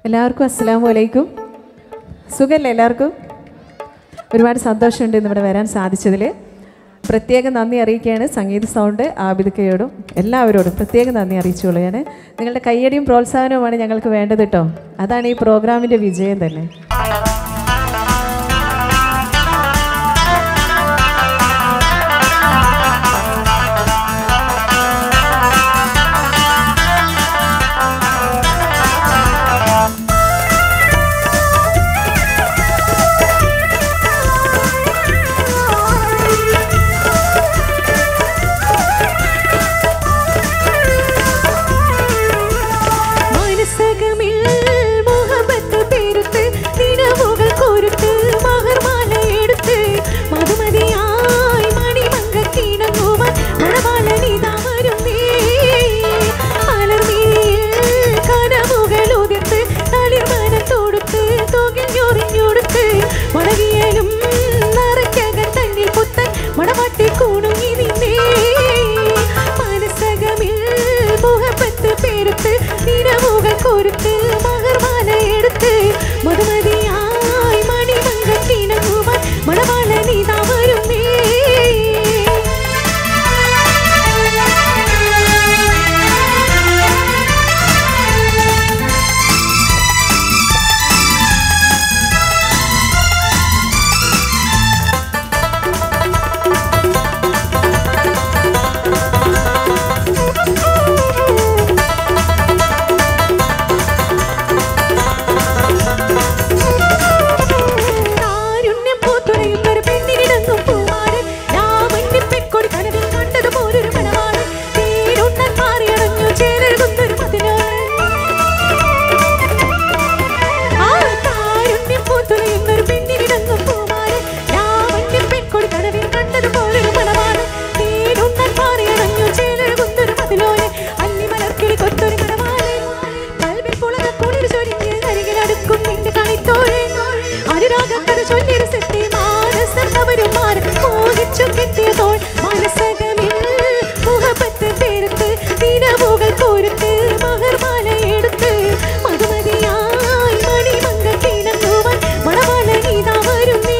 എല്ലാവർക്കും അസ്സലാമു അലൈക്കും സുഖമല്ലേ എല്ലാവർക്കും ഒരുപാട് സന്തോഷമുണ്ട് ഇന്നിവിടെ വരാൻ സാധിച്ചതിൽ പ്രത്യേകം നന്ദി അറിയിക്കുകയാണ് സംഗീത സൗണ്ട് ആബിദക്കയോടും എല്ലാവരോടും പ്രത്യേകം നന്ദി അറിയിച്ചുകൊള്ളുകയാണ് നിങ്ങളുടെ കയ്യടിയും പ്രോത്സാഹനവുമാണ് ഞങ്ങൾക്ക് വേണ്ടത് കേട്ടോ അതാണ് ഈ പ്രോഗ്രാമിൻ്റെ വിജയം തന്നെ മനസ്സകമിൽ മുഹബത്ത് പെരുത്ത് നിലവുകൾ കൊരുത്ത് മഹർമാല എടുത്ത് മധുമതിയായി മണിമങ്കക്കിണങ്ങുവാൻ മണവാളനിതാ വരുന്നേ മലർമീയിൽ കനവുകൾ ഉതിർത്ത് തളിർമനം തൊടുത്ത് തോകിൽ ഞൊറിഞ്ഞൊടുത്ത് മടകിയലും നറയ്ക്കകൻ തന്നിൽ പുത്തൻ മണവാട്ടി കൂടുങ്ങി നിന്നേ മനസ്സകമിൽ മുഹബത്ത് പെരുത്ത് നിലവുകൾ കൊരുത്ത് മഹർമാല എടുത്ത് മധുമതിയായി മണിമങ്കത്തിണങ്ങുവാൻ മണവാളനിതാ വരുന്നേ കാരുണ്യം പൂത്തുലയുന്ന ഒരു പെണ്ണിനിടങ്ങും പൂമാരൻ രാമന്റെ പെൺകൊടി കനവിൽ കണ്ടതുപോലൊരു മണവാളൻ തീരുണ്ണൻ മാറിയടഞ്ഞു ചേരെഴുതുന്നൊരു പതിനാളൻ ആ കാരുണ്യം പൂത്തുലയുന്ന ഒരു പെണ്ണിനിടങ്ങും പൂമാരൻ രാമന്റെ പെൺകൊടി കനവിൽ കണ്ടതുപോലൊരു മണവാളൻ തീരുണ്ണൻ മാറിയടഞ്ഞു ചേരെഴുതുന്നൊരു പതിലോലൻ അല്ലിമലർക്കിളി കൊത്തൊരു മണവാളൻ കൽവിൽ പുളക കുളിർ ചൊരിഞ്ഞ് അരികിലടുക്കും നിന്റെ കണിത്തോഴൻ അനുരാഗക്കഥ ചൊല്ലിരു സെത്തി മാനസം അവരും മാറി മോഹിച്ചു കിട്ടിയതോൾ മനസ്സകമിൽ മുഹബത്ത് പേരത്ത് ദിനവുകൾ കോരത്ത് മഹർമാല എടുത്ത് മധുമതിയായി മണിമങ്ക കിണങ്ങുവാൻ മണവാളനിതാ വരുന്നേ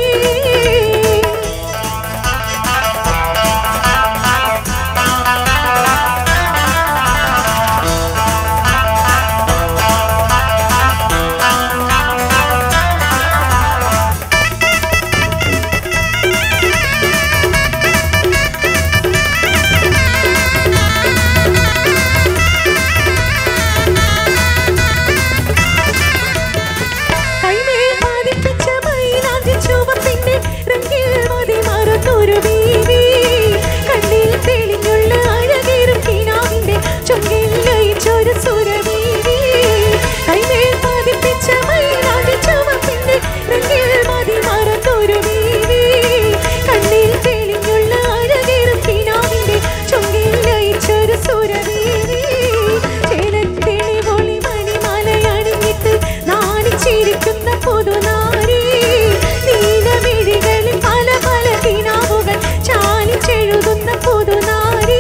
കൈമേൽ പതിപ്പിച്ച മൈലാഞ്ചി ചുവപ്പിന്റെ രംഗിൽ മതി മറന്നൊരു ബീവി. കണ്ണിൽ തെളിഞ്ഞുള്ള അഴകേറും കിനാവിന്റെ ചുണ്ടിൽ ലയിച്ചൊരു സുരബീവി. കൈമേൽ പതിപ്പിച്ച മൈലാഞ്ചി ചുവപ്പിന്റെ രംഗിൽ മതി മറന്നൊരു ബീവി. കണ്ണിൽ തെളിഞ്ഞുള്ള അഴകേറും കിനാവിന്റെ ചുണ്ടിൽ ലയിച്ചൊരു സുരബീവി. ചേലത്തെളിവൊളി മണിമാലയണിഞ്ഞിട്ട് നാണിച്ചിരിക്കുന്ന പുതുനാരി നീലമിഴികളിൽ പല പല കിനാവുകൾ ചാലിച്ചെഴുതുന്ന പുതുനാരി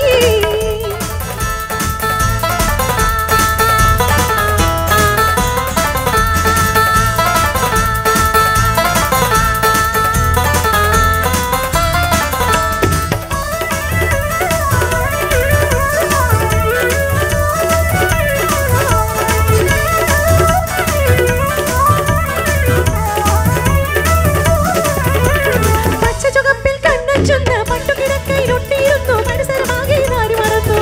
പച്ച ചുവപ്പിൽ കണ്ണഞ്ചുന്ന പട്ടുകിടക്കയിലൊട്ടിയിരുന്നു പരിസരമാകെ നാരി മറന്നു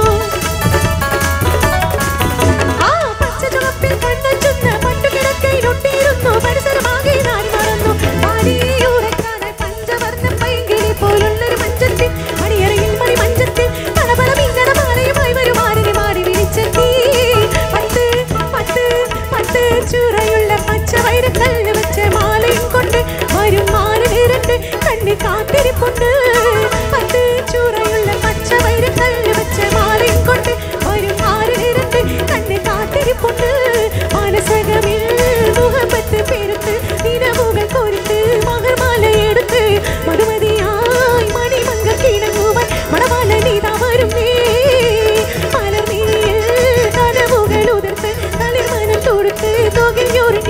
ആ പച്ച ചുവപ്പിൽ കണ്ണഞ്ചുന്ന പട്ടുകിടക്കയിലൊട്ടിയിരുന്നു പരിസരമാകെ നാരി മറന്നു പാടിയുറക്കാനായി പഞ്ചവർണ്ണ പൈങ്കിളി പോലുള്ളൊരു മഞ്ചത്തിൽ മണിയറയിൽ മണി മഞ്ചത്തിൽ പളപള മിന്നണ മാലയുമായി വരുമാറിനെ മാറി വിളിച്ചെത്തി പത്ത് പത്ത് പത്ത് ചുറയുള്ള പച്ച വൈരക്കല്ല് വെച്ച മാലയും കൊണ്ട് വരും മാറിനിരണ്ട് കണ്ണ് കാത്തിരിപ്പുണ്ട് പത്ത് ചുറയുള്ള പച്ച വൈരക്കല്ല് വെച്ച മാലയും കൊണ്ട് വരും മാറിനിരണ്ട് കണ്ണ് കാത്തിരിപ്പുണ്ട് മനസ്സകമിൽ മുഹബത്ത് പെരുത്ത് നിലവുകൾ കൊരുത്ത് മഹർമാല എടുത്ത് മധുമതിയായി മണിമങ്ക കിണങ്ങുവാൻ മണവാള നീതാ വരുന്നേ മലർമീയിൽ കനവുകൾ ഉതിർത്ത് തളിർമനം തൊടുത്ത് തോകിൽ ഞൊറി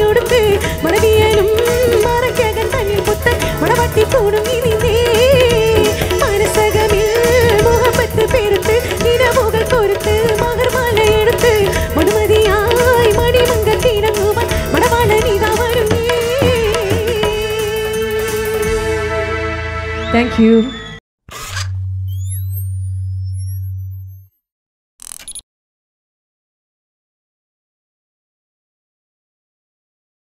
താങ്ക് യു